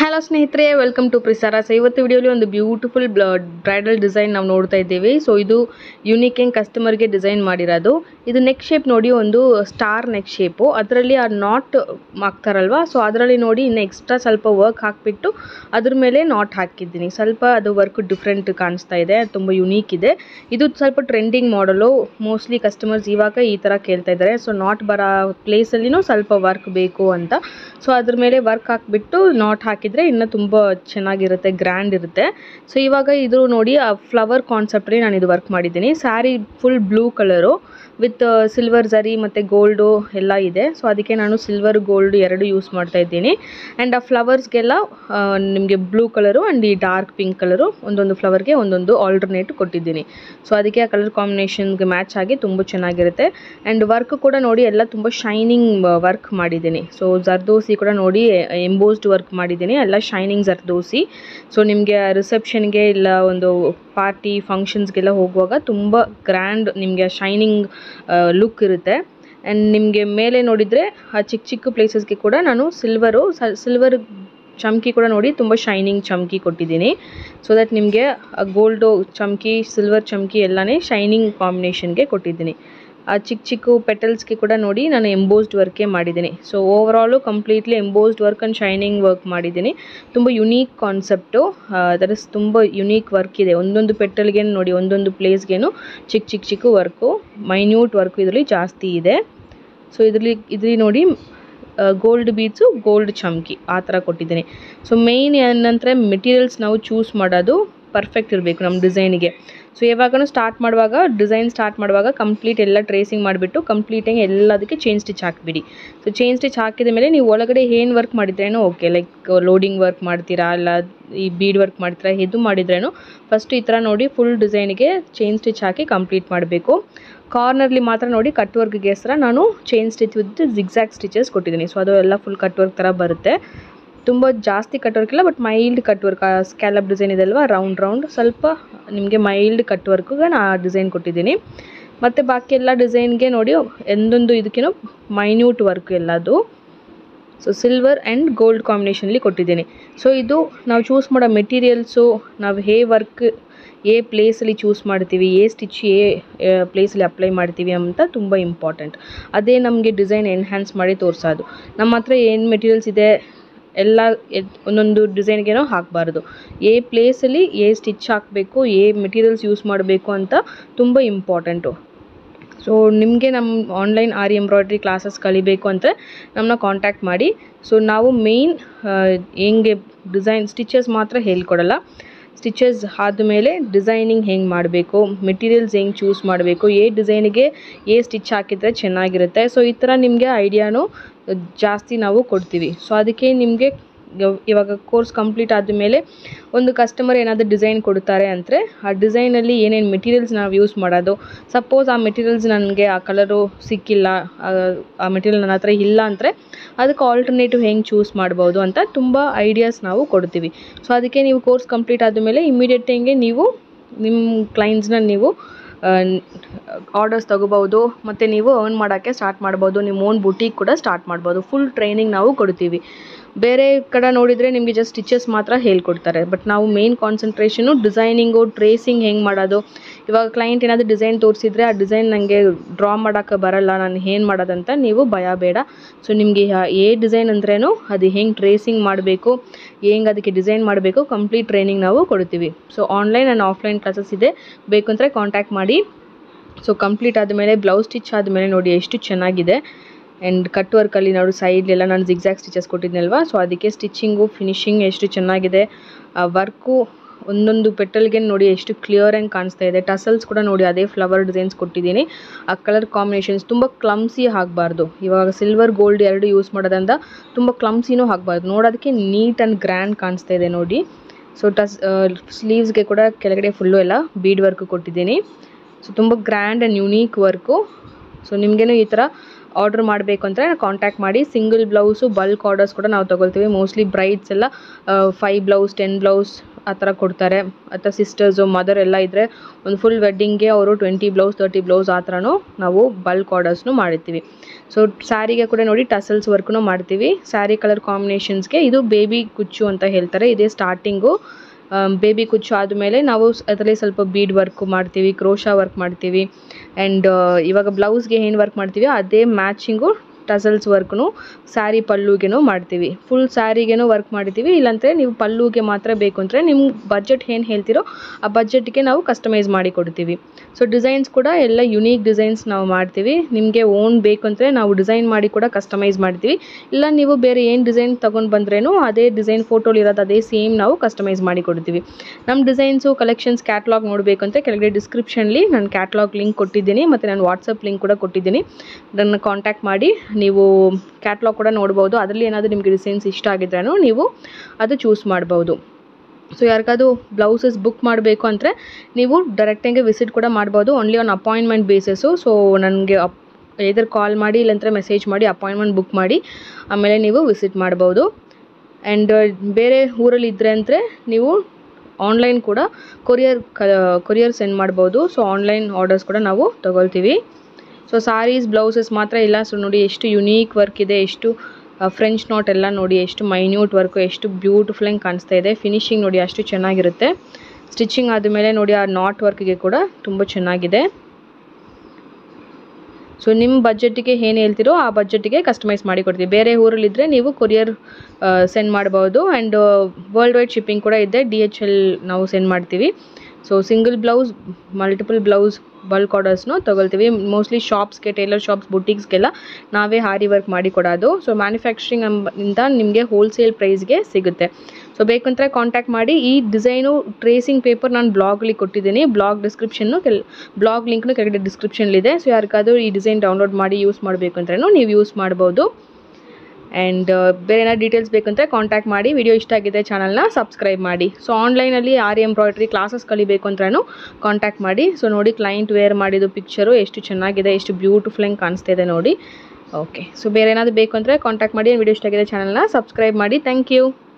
hello ಸ್ನೇಹಿತರೆ welcome to ಪ್ರಿಸಾರ so ಇವತ್ತು ವಿಡಿಯೋಲಿ ಒಂದು ಬ್ಯೂಟಿಫುಲ್ ಬ್ರೈಡಲ್ ಡಿಸೈನ್ ನಾವು ನೋಡ್ತಾ ಇದ್ದೀವಿ ಸೊ ಇದು ಯುನಿಕ್ ಆ್ಯಂಡ್ ಕಸ್ಟಮರ್ಗೆ ಡಿಸೈನ್ ಮಾಡಿರೋದು ಇದು ನೆಕ್ ಶೇಪ್ ನೋಡಿ ಒಂದು ಸ್ಟಾರ್ ನೆಕ್ ಶೇಪು ಅದರಲ್ಲಿ ಆ ನಾಟ್ ಹಾಕ್ತಾರಲ್ವ ಸೊ ಅದರಲ್ಲಿ ನೋಡಿ ಇನ್ನು ಎಕ್ಸ್ಟ್ರಾ ಸ್ವಲ್ಪ ವರ್ಕ್ ಹಾಕಿಬಿಟ್ಟು ಅದ್ರ ಮೇಲೆ ನಾಟ್ ಹಾಕಿದ್ದೀನಿ ಸ್ವಲ್ಪ ಅದು ವರ್ಕ್ ಡಿಫ್ರೆಂಟ್ ಕಾಣಿಸ್ತಾ ಇದೆ ತುಂಬ ಯುನೀಕ್ ಇದೆ ಇದು ಸ್ವಲ್ಪ ಟ್ರೆಂಡಿಂಗ್ ಮಾಡಲು ಮೋಸ್ಟ್ಲಿ ಕಸ್ಟಮರ್ಸ್ ಇವಾಗ ಈ ಥರ ಕೇಳ್ತಾ ಇದ್ದಾರೆ ಸೊ ನಾಟ್ ಬರೋ ಪ್ಲೇಸಲ್ಲಿನೂ ಸ್ವಲ್ಪ ವರ್ಕ್ ಬೇಕು ಅಂತ ಸೊ ಅದ್ರ ಮೇಲೆ ವರ್ಕ್ ಹಾಕಿಬಿಟ್ಟು ನಾಟ್ ಹಾಕಿದರೆ ಇನ್ನೂ ತುಂಬ ಚೆನ್ನಾಗಿರುತ್ತೆ ಗ್ರ್ಯಾಂಡ್ ಇರುತ್ತೆ ಸೊ ಇವಾಗ ಇದು ನೋಡಿ ಆ ಫ್ಲವರ್ ಕಾನ್ಸೆಪ್ಟಲ್ಲಿ ನಾನು ಇದು ವರ್ಕ್ ಮಾಡಿದ್ದೀನಿ sari full blue colour with silver zari ಮತ್ತು ಗೋಲ್ಡು ಎಲ್ಲ ಇದೆ ಸೊ ಅದಕ್ಕೆ ನಾನು ಸಿಲ್ವರ್ ಗೋಲ್ಡ್ ಎರಡು ಯೂಸ್ ಮಾಡ್ತಾ ಇದ್ದೀನಿ ಆ್ಯಂಡ್ ಆ ಫ್ಲವರ್ಸ್ಗೆಲ್ಲ ನಿಮಗೆ ಬ್ಲೂ ಕಲರು ಆ್ಯಂಡ್ ಈ ಡಾರ್ಕ್ ಪಿಂಕ್ ಕಲರು ಒಂದೊಂದು ಫ್ಲವರ್ಗೆ ಒಂದೊಂದು ಆಲ್ಟರ್ನೇಟ್ ಕೊಟ್ಟಿದ್ದೀನಿ ಸೊ ಅದಕ್ಕೆ ಆ ಕಲರ್ ಕಾಂಬಿನೇಷನ್ಗೆ ಮ್ಯಾಚ್ ಆಗಿ ತುಂಬ ಚೆನ್ನಾಗಿರುತ್ತೆ ಆ್ಯಂಡ್ ವರ್ಕ್ ಕೂಡ ನೋಡಿ ಎಲ್ಲ ತುಂಬ ಶೈನಿಂಗ್ ವರ್ಕ್ ಮಾಡಿದ್ದೀನಿ ಸೊ ಜರ್ದೋಸಿ ಕೂಡ ನೋಡಿ ಎಂಬೋಸ್ಡ್ ವರ್ಕ್ ಮಾಡಿದ್ದೀನಿ ಎಲ್ಲ ಶೈನಿಂಗ್ ಜರ್ದೋಸಿ ಸೊ ನಿಮಗೆ ರಿಸೆಪ್ಷನ್ಗೆ ಇಲ್ಲ ಒಂದು ಪಾರ್ಟಿ ಫಂಕ್ಷನ್ಸ್ಗೆಲ್ಲ ಹೋಗುವಾಗ ತುಂಬ ಗ್ರ್ಯಾಂಡ್ ನಿಮಗೆ ಶೈನಿಂಗ್ ಲುಕ್ ಇರುತ್ತೆ ಆ್ಯಂಡ್ ನಿಮಗೆ ಮೇಲೆ ನೋಡಿದರೆ ಆ ಚಿಕ್ಕ ಚಿಕ್ಕ ಪ್ಲೇಸಸ್ಗೆ ಕೂಡ ನಾನು ಸಿಲ್ವರು ಸಿಲ್ವರ್ ಚಮ್ಕಿ ಕೂಡ ನೋಡಿ ತುಂಬ ಶೈನಿಂಗ್ ಚಮ್ಕಿ ಕೊಟ್ಟಿದ್ದೀನಿ ಸೊ ದಟ್ ನಿಮಗೆ ಗೋಲ್ಡು ಚಮ್ಕಿ ಸಿಲ್ವರ್ ಚಮ್ಕಿ ಎಲ್ಲನೇ ಶೈನಿಂಗ್ ಕಾಂಬಿನೇಷನ್ಗೆ ಕೊಟ್ಟಿದ್ದೀನಿ ಆ ಚಿಕ್ಕ ಚಿಕ್ಕ ಪೆಟಲ್ಸ್ಗೆ ಕೂಡ ನೋಡಿ ನಾನು ಎಂಬೋಸ್ಡ್ ವರ್ಕೇ ಮಾಡಿದ್ದೀನಿ so overall completely embossed work and shining work ಮಾಡಿದ್ದೀನಿ ತುಂಬ ಯುನೀಕ್ ಕಾನ್ಸೆಪ್ಟು ದಟ್ ಇಸ್ ತುಂಬ ಯುನೀಕ್ ವರ್ಕ್ ಇದೆ ಒಂದೊಂದು ಪೆಟಲ್ಗೆ ನೋಡಿ ಒಂದೊಂದು ಪ್ಲೇಸ್ಗೇನು ಚಿಕ್ಕ ಚಿಕ್ಕ ಚಿಕ್ಕ ವರ್ಕು ಮೈನ್ಯೂಟ್ ವರ್ಕು ಇದರಲ್ಲಿ ಜಾಸ್ತಿ ಇದೆ ಸೊ ಇದರಲ್ಲಿ ಇದರಲ್ಲಿ ನೋಡಿ ಗೋಲ್ಡ್ ಬೀಡ್ಸು ಗೋಲ್ಡ್ ಚಮ್ಕಿ ಆ ಥರ ಕೊಟ್ಟಿದ್ದೀನಿ ಸೊ ಮೇಯ್ನ್ ಏನಂದರೆ ಮೆಟೀರಿಯಲ್ಸ್ ನಾವು ಚೂಸ್ ಮಾಡೋದು ಪರ್ಫೆಕ್ಟ್ ಇರಬೇಕು ನಮ್ಮ ಡಿಸೈನಿಗೆ ಸೊ ಯಾವಾಗಲೂ ಸ್ಟಾರ್ಟ್ ಮಾಡುವಾಗ ಡಿಸೈನ್ ಸ್ಟಾರ್ಟ್ ಮಾಡುವಾಗ ಕಂಪ್ಲೀಟ್ ಎಲ್ಲ ಟ್ರೇಸಿಂಗ್ ಮಾಡಿಬಿಟ್ಟು ಕಂಪ್ಲೀಟಾಗಿ ಎಲ್ಲದಕ್ಕೆ ಚೈನ್ ಸ್ಟಿಚ್ ಹಾಕಿಬಿಡಿ ಸೊ ಚೈನ್ ಸ್ಟಿಚ್ ಹಾಕಿದ ಮೇಲೆ ನೀವು ಒಳಗಡೆ ಏನು ವರ್ಕ್ ಮಾಡಿದ್ರೇನೋ ಓಕೆ ಲೈಕ್ ಲೋಡಿಂಗ್ ವರ್ಕ್ ಮಾಡ್ತೀರಾ ಅಲ್ಲ ಈ ಬೀಡ್ ವರ್ಕ್ ಮಾಡ್ತೀರಾ ಇದು ಮಾಡಿದ್ರೇನು ಫಸ್ಟ್ ಈ ಥರ ನೋಡಿ ಫುಲ್ ಡಿಸೈನಿಗೆ ಚೈನ್ ಸ್ಟಿಚ್ ಹಾಕಿ ಕಂಪ್ಲೀಟ್ ಮಾಡಬೇಕು ಕಾರ್ನರ್ಲಿ ಮಾತ್ರ ನೋಡಿ ಕಟ್ ವರ್ಕ್ಗೆ ಹೆಸರ ನಾನು chain stitch with zigzag stitches ಕೊಟ್ಟಿದ್ದೀನಿ ಸೊ ಅದು ಎಲ್ಲ ಫುಲ್ ಕಟ್ ವರ್ಕ್ ಥರ ಬರುತ್ತೆ ತುಂಬ ಜಾಸ್ತಿ ಕಟ್ ವರ್ಕ್ ಇಲ್ಲ but mild cut work scallop design ಇದೆ ಅಲ್ವಾ ರೌಂಡ್ ರೌಂಡ್ ಸ್ವಲ್ಪ ನಿಮಗೆ ಮೈಲ್ಡ್ ಕಟ್ ವರ್ಕ್ಗೆ ನಾನು ಆ ಡಿಸೈನ್ ಕೊಟ್ಟಿದ್ದೀನಿ ಮತ್ತು ಬಾಕಿ ಎಲ್ಲ ಡಿಸೈನ್ಗೆ ನೋಡಿ ಎಂದೊಂದು ಇದಕ್ಕೇನು ಮೈನ್ಯೂಟ್ ವರ್ಕ್ ಎಲ್ಲದು ಸೊ ಸಿಲ್ವರ್ ಆ್ಯಂಡ್ ಗೋಲ್ಡ್ ಕಾಂಬಿನೇಷನಲ್ಲಿ ಕೊಟ್ಟಿದ್ದೀನಿ ಸೊ ಇದು ನಾವು ಚೂಸ್ ಮಾಡೋ ಮೆಟೀರಿಯಲ್ಸು ನಾವು ಹೇ ವರ್ಕ್ ಏ ಪ್ಲೇಸಲ್ಲಿ ಚೂಸ್ ಮಾಡ್ತೀವಿ ಏ ಸ್ಟಿಚ್ ಏ ಪ್ಲೇಸಲ್ಲಿ ಅಪ್ಲೈ ಮಾಡ್ತೀವಿ ಅಂತ ತುಂಬ ಇಂಪಾರ್ಟೆಂಟ್ ಅದೇ ನಮಗೆ ಡಿಸೈನ್ ಎನ್ಹ್ಯಾನ್ಸ್ ಮಾಡಿ ತೋರಿಸೋದು ನಮ್ಮ ಹತ್ರ ಏನು ಮೆಟೀರಿಯಲ್ಸ್ ಇದೆ ಎಲ್ಲ ಒಂದೊಂದು ಡಿಸೈನ್ಗೇನೋ ಹಾಕಬಾರ್ದು ಏ ಪ್ಲೇಸಲ್ಲಿ ಏ ಸ್ಟಿಚ್ ಹಾಕಬೇಕು ಏ ಮೆಟೀರಿಯಲ್ಸ್ ಯೂಸ್ ಮಾಡಬೇಕು ಅಂತ ತುಂಬ ಇಂಪಾರ್ಟೆಂಟು ಸೊ ನಿಮಗೆ ನಮ್ಮ ಆನ್ಲೈನ್ ಆರಿ ಎಂಬ್ರಾಯ್ಡ್ರಿ ಕ್ಲಾಸಸ್ ಕಲಿಬೇಕು ಅಂದರೆ ನಮ್ಮನ್ನ ಕಾಂಟ್ಯಾಕ್ಟ್ ಮಾಡಿ ಸೊ ನಾವು ಮೇಯ್ನ್ ಹೆಂಗೆ ಡಿಸೈನ್ ಸ್ಟಿಚಸ್ ಮಾತ್ರ ಹೇಳ್ಕೊಡಲ್ಲ ಸ್ಟಿಚಸ್ ಆದಮೇಲೆ ಡಿಸೈನಿಂಗ್ ಹೆಂಗೆ ಮಾಡಬೇಕು ಮೆಟೀರಿಯಲ್ಸ್ ಹೆಂಗೆ ಚೂಸ್ ಮಾಡಬೇಕು ಏ ಡಿಸೈನಿಗೆ ಏ ಸ್ಟಿಚ್ ಹಾಕಿದರೆ ಚೆನ್ನಾಗಿರುತ್ತೆ ಸೊ ಈ ಥರ ನಿಮಗೆ ಐಡಿಯಾನು ಜಾಸ್ತಿ ನಾವು ಕೊಡ್ತೀವಿ ಸೊ ಅದಕ್ಕೆ ನಿಮಗೆ ಇವಾಗ ಕೋರ್ಸ್ ಕಂಪ್ಲೀಟ್ ಆದಮೇಲೆ ಒಂದು ಕಸ್ಟಮರ್ ಏನಾದರೂ ಡಿಸೈನ್ ಕೊಡ್ತಾರೆ ಅಂದರೆ ಆ ಡಿಸೈನಲ್ಲಿ ಏನೇನು ಮೆಟೀರಿಯಲ್ಸ್ ನಾವು ಯೂಸ್ ಮಾಡೋದು ಸಪೋಸ್ ಆ ಮೆಟೀರಿಯಲ್ಸ್ ನನಗೆ ಆ ಕಲರು ಸಿಕ್ಕಿಲ್ಲ ಆ ಮೆಟೀರಿಯಲ್ ನನ್ನ ಹತ್ರ ಇಲ್ಲ ಅಂದರೆ ಅದಕ್ಕೆ ಆಲ್ಟರ್ನೇಟಿವ್ ಹೆಂಗೆ ಚೂಸ್ ಮಾಡ್ಬೋದು ಅಂತ ತುಂಬ ಐಡಿಯಾಸ್ ನಾವು ಕೊಡ್ತೀವಿ ಸೊ ಅದಕ್ಕೆ ನೀವು ಕೋರ್ಸ್ ಕಂಪ್ಲೀಟ್ ಆದಮೇಲೆ ಇಮಿಡಿಯೇಟಿಂಗೆ ನೀವು ನಿಮ್ಮ ಕ್ಲೈಂಟ್ಸ್ನ ನೀವು ಆರ್ಡರ್ಸ್ ತೊಗೋಬೋದು ಮತ್ತು ನೀವು ಅರ್ನ್ ಮಾಡೋಕ್ಕೆ ಸ್ಟಾರ್ಟ್ ಮಾಡ್ಬೋದು ನಿಮ್ಮ ಓನ್ ಬುಟೀಕ್ ಕೂಡ ಸ್ಟಾರ್ಟ್ ಮಾಡ್ಬೋದು ಫುಲ್ ಟ್ರೈನಿಂಗ್ ನಾವು ಕೊಡ್ತೀವಿ ಬೇರೆ ಕಡೆ ನೋಡಿದರೆ ನಿಮಗೆ ಜಸ್ಟ್ ಸ್ಟಿಚಸ್ ಮಾತ್ರ ಹೇಳ್ಕೊಡ್ತಾರೆ ಬಟ್ ನಾವು ಮೇನ್ ಕಾನ್ಸಂಟ್ರೇಷನು ಡಿಸೈನಿಂಗು ಟ್ರೇಸಿಂಗ್ ಹೆಂಗೆ ಮಾಡೋದು ಇವಾಗ ಕ್ಲೈಂಟ್ ಏನಾದರೂ ಡಿಸೈನ್ ತೋರಿಸಿದ್ರೆ ಆ ಡಿಸೈನ್ ನನಗೆ ಡ್ರಾ ಮಾಡೋಕ್ಕೆ ಬರಲ್ಲ ನಾನು ಏನು ಮಾಡೋದಂತ ನೀವು ಭಯ ಬೇಡ ಸೊ ನಿಮಗೆ ಏ ಡಿಸೈನ್ ಅಂದ್ರೇನು ಅದು ಹೆಂಗೆ ಟ್ರೇಸಿಂಗ್ ಮಾಡಬೇಕು ಹೆಂಗೆ ಅದಕ್ಕೆ ಡಿಸೈನ್ ಮಾಡಬೇಕು ಕಂಪ್ಲೀಟ್ ಟ್ರೈನಿಂಗ್ ನಾವು ಕೊಡ್ತೀವಿ so online and offline classes ಇದೆ ಬೇಕು ಅಂದರೆ ಕಾಂಟ್ಯಾಕ್ಟ್ ಮಾಡಿ ಸೊ ಕಂಪ್ಲೀಟ್ ಆದಮೇಲೆ ಬ್ಲೌಸ್ ಸ್ಟಿಚ್ ಆದಮೇಲೆ ನೋಡಿ ಎಷ್ಟು ಚೆನ್ನಾಗಿದೆ ಆ್ಯಂಡ್ ಕಟ್ ವರ್ಕಲ್ಲಿ ನೋಡಿ ಸೈಡ್ಲೆಲ್ಲ ನಾನು ಜಿಗ್ಸಾಕ್ ಸ್ಟಿಚಸ್ ಕೊಟ್ಟಿದ್ನಲ್ವ ಸೊ ಅದಕ್ಕೆ ಸ್ಟಿಚಿಂಗು ಫಿನಿಶಿಂಗ್ ಎಷ್ಟು ಚೆನ್ನಾಗಿದೆ ಆ ವರ್ಕು ಒಂದೊಂದು ಪೆಟಲ್ಗೆ ನೋಡಿ ಎಷ್ಟು ಕ್ಲಿಯರ್ ಆಗಿ ಕಾಣಿಸ್ತಾ ಇದೆ ಟಸಲ್ಸ್ ಕೂಡ ನೋಡಿ ಅದೇ ಫ್ಲವರ್ ಡಿಸೈನ್ಸ್ ಕೊಟ್ಟಿದ್ದೀನಿ ಆ ಕಲರ್ ಕಾಂಬಿನೇಷನ್ಸ್ ತುಂಬ ಕ್ಲಮ್ಸಿ ಆಗಬಾರ್ದು ಇವಾಗ ಸಿಲ್ವರ್ ಗೋಲ್ಡ್ ಎರಡು ಯೂಸ್ ಮಾಡೋದ್ರಿಂದ ತುಂಬ ಕ್ಲಮ್ಸಿನೂ ಆಗಬಾರ್ದು ನೋಡೋದಕ್ಕೆ ನೀಟ್ ಆ್ಯಂಡ್ ಗ್ರ್ಯಾಂಡ್ ಕಾಣಿಸ್ತಾ ಇದೆ ನೋಡಿ ಸೊ ಟಸ್ ಸ್ಲೀವ್ಸ್ಗೆ ಕೂಡ ಕೆಳಗಡೆ ಫುಲ್ಲು ಎಲ್ಲ ಬೀಡ್ ವರ್ಕ್ ಕೊಟ್ಟಿದ್ದೀನಿ ಸೊ ತುಂಬ grand and unique work so ನಿಮಗೇನು ಈ ಥರ ಆರ್ಡರ್ ಮಾಡಬೇಕು ಅಂದರೆ ಕಾಂಟ್ಯಾಕ್ಟ್ ಮಾಡಿ ಸಿಂಗಲ್ ಬ್ಲೌಸು ಬಲ್ಕ್ ಆರ್ಡರ್ಸ್ ಕೂಡ ನಾವು ತೊಗೊಳ್ತೀವಿ ಮೋಸ್ಟ್ಲಿ ಬ್ರೈಡ್ಸ್ ಎಲ್ಲ ಫೈವ್ ಬ್ಲೌಸ್ ಟೆನ್ ಬ್ಲೌಸ್ ಆ ಥರ ಕೊಡ್ತಾರೆ ಅಥವಾ ಸಿಸ್ಟರ್ಸು ಮದರ್ ಎಲ್ಲ ಇದ್ದರೆ ಒಂದು ಫುಲ್ ವೆಡ್ಡಿಂಗ್ಗೆ ಅವರು ಟ್ವೆಂಟಿ ಬ್ಲೌಸ್ ತರ್ಟಿ ಬ್ಲೌಸ್ ಆ ಥರನೂ ನಾವು ಬಲ್ಕ್ ಆರ್ಡರ್ಸ್ನು ಮಾಡಿರ್ತೀವಿ ಸೊ ಸ್ಯಾರಿಗೆ ಕೂಡ ನೋಡಿ ಟಸಲ್ಸ್ ವರ್ಕ್ನು ಮಾಡ್ತೀವಿ ಸ್ಯಾರಿ ಕಲರ್ ಕಾಂಬಿನೇಷನ್ಸ್ಗೆ ಇದು ಬೇಬಿ ಕುಚ್ಚು ಅಂತ ಹೇಳ್ತಾರೆ ಇದೇ ಸ್ಟಾರ್ಟಿಂಗು ಬೇಬಿ ಕುಚ್ಚು ಆದಮೇಲೆ ನಾವು ಅದರಲ್ಲಿ ಸ್ವಲ್ಪ ಬೀಡ್ ವರ್ಕ್ ಮಾಡ್ತೀವಿ ಕ್ರೋಶಾ ವರ್ಕ್ ಮಾಡ್ತೀವಿ ಆ್ಯಂಡ್ ಇವಾಗ ಬ್ಲೌಸ್ಗೆ ಏನು ವರ್ಕ್ ಮಾಡ್ತೀವಿ ಅದೇ ಮ್ಯಾಚಿಂಗು ಟಸಲ್ಸ್ ವರ್ಕ್ನು ಸ್ಯಾರಿ ಪಲ್ಲುಗೆನೂ ಮಾಡ್ತೀವಿ ಫುಲ್ ಸ್ಯಾರಿಗೇನೂ ವರ್ಕ್ ಮಾಡ್ತೀವಿ ಇಲ್ಲಾಂದರೆ ನೀವು ಪಲ್ಲುಗೆ ಮಾತ್ರ ಬೇಕು ಅಂದರೆ ನಿಮ್ಮ ಬಜೆಟ್ ಏನು ಹೇಳ್ತೀರೋ ಆ ಬಜೆಟ್ಗೆ ನಾವು ಕಸ್ಟಮೈಸ್ ಮಾಡಿ ಕೊಡ್ತೀವಿ ಸೊ ಡಿಸೈನ್ಸ್ ಕೂಡ ಎಲ್ಲ ಯುನೀಕ್ ಡಿಸೈನ್ಸ್ ನಾವು ಮಾಡ್ತೀವಿ ನಿಮಗೆ ಓನ್ ಬೇಕು ಅಂದರೆ ನಾವು ಡಿಸೈನ್ ಮಾಡಿ ಕೂಡ ಕಸ್ಟಮೈಸ್ ಮಾಡ್ತೀವಿ ಇಲ್ಲ ನೀವು ಬೇರೆ ಏನು ಡಿಸೈನ್ ತೊಗೊಂಡು ಬಂದ್ರೇನು ಅದೇ ಡಿಸೈನ್ ಫೋಟೋಲಿ ಇರೋದು ಅದೇ ಸೇಮ್ ನಾವು ಕಸ್ಟಮೈಸ್ ಮಾಡಿ ಕೊಡ್ತೀವಿ ನಮ್ಮ ಡಿಸೈನ್ಸು ಕಲೆಕ್ಷನ್ಸ್ ಕ್ಯಾಟ್ಲಾಗ್ ನೋಡಬೇಕು ಅಂದರೆ ಕೆಳಗಡೆ ಡಿಸ್ಕ್ರಿಪ್ಷನ್ಲಿ ನಾನು ಕ್ಯಾಟ್ಲಾಗ್ ಲಿಂಕ್ ಕೊಟ್ಟಿದ್ದೀನಿ ಮತ್ತು ನಾನು ವಾಟ್ಸಪ್ ಲಿಂಕ್ ಕೂಡ ಕೊಟ್ಟಿದ್ದೀನಿ ನನ್ನ ಕಾಂಟ್ಯಾಕ್ಟ್ ಮಾಡಿ ನೀವು ಕ್ಯಾಟ್ಲಾಗ್ ಕೂಡ ನೋಡ್ಬೋದು ಅದರಲ್ಲಿ ಏನಾದರೂ ನಿಮಗೆ ಡಿಸೈನ್ಸ್ ಇಷ್ಟ ಆಗಿದ್ರೂ ನೀವು ಅದು ಚೂಸ್ ಮಾಡ್ಬೋದು ಸೊ ಯಾರಿಗಾದ್ರು ಬ್ಲೌಸಸ್ ಬುಕ್ ಮಾಡಬೇಕು ಅಂದರೆ ನೀವು ಡೈರೆಕ್ಟಾಗಿ ವಿಸಿಟ್ ಕೂಡ ಮಾಡ್ಬೋದು only on appointment basis so ನನಗೆ ಅಪ್ ಎದರ್ ಕಾಲ್ ಮಾಡಿ ಇಲ್ಲಂದ್ರೆ ಮೆಸೇಜ್ ಮಾಡಿ ಅಪಾಯಿಂಟ್ಮೆಂಟ್ ಬುಕ್ ಮಾಡಿ ಆಮೇಲೆ ನೀವು ವಿಸಿಟ್ ಮಾಡ್ಬೋದು ಆ್ಯಂಡ್ ಬೇರೆ ಊರಲ್ಲಿ ಇದ್ದರೆ ಅಂದರೆ ನೀವು ಆನ್ಲೈನ್ ಕೂಡ ಕೊರಿಯರ್ ಕ ಕೊರಿಯರ್ ಸೆಂಡ್ ಮಾಡ್ಬೋದು ಸೊ ಆನ್ಲೈನ್ ಆರ್ಡರ್ಸ್ ಕೂಡ ನಾವು ತೊಗೊಳ್ತೀವಿ ಸೊ ಸಾರೀಸ್ ಬ್ಲೌಸಸ್ ಮಾತ್ರ ಇಲ್ಲ ಸೊ ನೋಡಿ ಎಷ್ಟು ಯುನೀಕ್ ವರ್ಕ್ ಇದೆ ಎಷ್ಟು ಫ್ರೆಂಚ್ ನಾಟ್ ಎಲ್ಲ ನೋಡಿ ಎಷ್ಟು ಮೈನ್ಯೂಟ್ ವರ್ಕು ಎಷ್ಟು ಬ್ಯೂಟಿಫುಲ್ಲಾಗಿ ಕಾಣಿಸ್ತಾ ಇದೆ ಫಿನಿಶಿಂಗ್ ನೋಡಿ ಅಷ್ಟು ಚೆನ್ನಾಗಿರುತ್ತೆ ಸ್ಟಿಚಿಂಗ್ ಆದಮೇಲೆ ನೋಡಿ ಆ ನಾಟ್ ವರ್ಕ್ಗೆ ಕೂಡ ತುಂಬ ಚೆನ್ನಾಗಿದೆ ಸೊ ನಿಮ್ಮ ಬಜೆಟಿಗೆ ಏನು ಹೇಳ್ತೀರೋ ಆ ಬಜೆಟಿಗೆ ಕಸ್ಟಮೈಸ್ ಮಾಡಿ ಕೊಡ್ತೀವಿ ಬೇರೆ ಊರಲ್ಲಿದ್ದರೆ ನೀವು ಕೊರಿಯರ್ ಸೆಂಡ್ ಮಾಡ್ಬೋದು ಆ್ಯಂಡ್ ವರ್ಲ್ಡ್ ವೈಡ್ ಶಿಪ್ಪಿಂಗ್ ಕೂಡ ಇದೆ ಡಿ ಎಚ್ ಎಲ್ ನಾವು ಸೆಂಡ್ ಮಾಡ್ತೀವಿ so single blouse multiple blouse bulk ಆರ್ಡರ್ಸ್ನು ತೊಗೊಳ್ತೀವಿ ಮೋಸ್ಟ್ಲಿ ಶಾಪ್ಸ್ಗೆ ಟೇಲರ್ ಶಾಪ್ಸ್ ಬುಟೀಕ್ಸ್ಗೆಲ್ಲ ನಾವೇ ಹಾರಿ ವರ್ಕ್ ಮಾಡಿ ಕೊಡೋದು ಸೊ ಮ್ಯಾನುಫ್ಯಾಕ್ಚರಿಂಗ್ ಇಂದ ನಿಮಗೆ ಹೋಲ್ಸೇಲ್ ಪ್ರೈಸ್ಗೆ ಸಿಗುತ್ತೆ ಸೊ ಬೇಕಂದರೆ ಕಾಂಟ್ಯಾಕ್ಟ್ ಮಾಡಿ ಈ ಡಿಸೈನು ಟ್ರೇಸಿಂಗ್ ಪೇಪರ್ ನಾನು ಬ್ಲಾಗಲ್ಲಿ ಕೊಟ್ಟಿದ್ದೀನಿ ಬ್ಲಾಗ್ ಡಿಸ್ಕ್ರಿಪ್ಷನ್ನು ಕೆಲ್ ಬ್ಲಾಗ್ ಲಿಂಕ್ನು ಕೆಳಗಡೆ ಡಿಸ್ಕ್ರಿಪ್ಷನ್ಲಿದೆ ಸೊ ಯಾರಿಗಾದ್ರೂ ಈ ಡಿಸೈನ್ ಡೌನ್ಲೋಡ್ ಮಾಡಿ ಯೂಸ್ ಮಾಡಬೇಕು ಅಂದ್ರೂ ನೀವು ಯೂಸ್ ಮಾಡ್ಬೋದು ಆ್ಯಂಡ್ ಬೇರೆ ಏನಾದ್ರು ಡೀಟೇಲ್ಸ್ ಬೇಕಂದರೆ ಕಾಂಟ್ಯಾಕ್ಟ್ ಮಾಡಿ ವಿಡಿಯೋ ಇಷ್ಟ ಆಗಿದೆ ಚಾನಲ್ನ ಸಬ್ಸ್ಕ್ರೈಬ್ ಮಾಡಿ ಸೊ ಆನ್ಲೈನಲ್ಲಿ ಆರ್ ಎಂಬ್ರಾಯ್ಡ್ರಿ ಕ್ಲಾಸಸ್ ಕಲಿಬೇಕು ಅಂದ್ರೂ ಕಾಂಟ್ಯಾಕ್ಟ್ ಮಾಡಿ ಸೊ ನೋಡಿ ಕ್ಲೈಂಟ್ ವೇರ್ ಮಾಡಿದ್ದು ಪಿಕ್ಚರು ಎಷ್ಟು ಚೆನ್ನಾಗಿದೆ ಎಷ್ಟು ಬ್ಯೂಟಿಫುಲ್ಲಾಗಿ ಕಾಣಿಸ್ತಾ ಇದೆ ನೋಡಿ ಓಕೆ ಸೊ ಬೇರೆ ಏನಾದರೂ ಬೇಕು ಅಂದರೆ ಕಾಂಟ್ಯಾಕ್ಟ್ ಮಾಡಿ ವಿಡಿಯೋ ಇಷ್ಟ ಆಗಿದೆ ಚಾನಲ್ನ ಸಬ್ಸ್ಕ್ರೈಬ್ ಮಾಡಿ ಥ್ಯಾಂಕ್ ಯು